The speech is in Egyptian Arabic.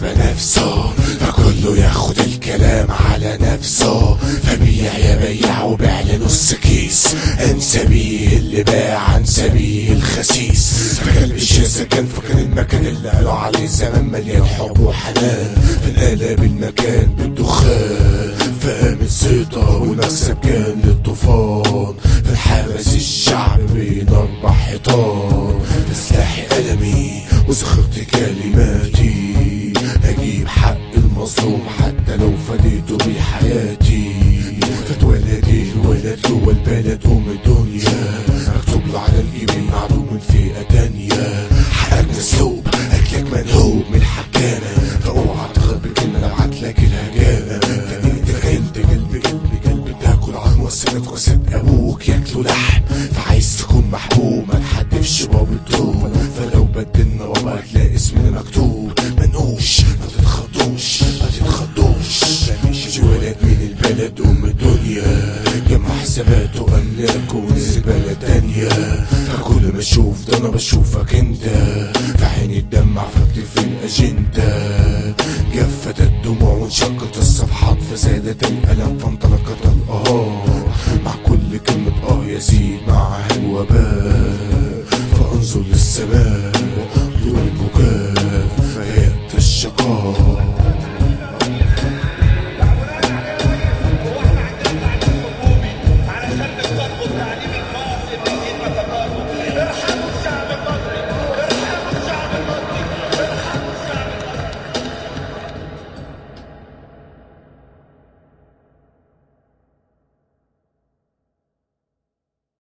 بنفسه فكله ياخد الكلام على نفسه فبيع يا بيع وبيع لنص كيس انسى بيه اللي باع عن سبيل الخسيس فكان الشاسة كان فكان المكان اللي قالوا عليه زمان مليان حب وحنان فانقلب المكان بالدخان فقام الزيطة والمكسب كان للطوفان فانحبس الشعب بين اربع حيطان بسلاحي قلمي وزخرت كلماتي اجيب حق المظلوم حتى لو فديته بحياتي فاتولد الولد جوه البلد ام الدنيا مكتوب له على الايميل معلوم من فئه تانية حقك مسلوب اكلك منهوب من الحكامه فاوعى تغرب بكلمه لو عتلك الهجامه فانت انت قلب قلب قلب تاكل عن وسيلك وسيد ابوك ياكلوا لحم فعايز تكون محبوب ما تحدفش باب الدروب فلو بدلنا بابا هتلاقي اسمنا مكتوب منقوش ما تتخضوش ما تتخضوش مش ولد من البلد ام الدنيا جمع حساباته املاكه والزبالة تانية فكل ما اشوف ده انا بشوفك انت فعيني الدمع فاكتب في الاجندة جفت الدموع وانشقت الصفحات فزادت الالم فانطلقت الاه مع كل كلمة اه يزيد معها الوباء فانظر للسماء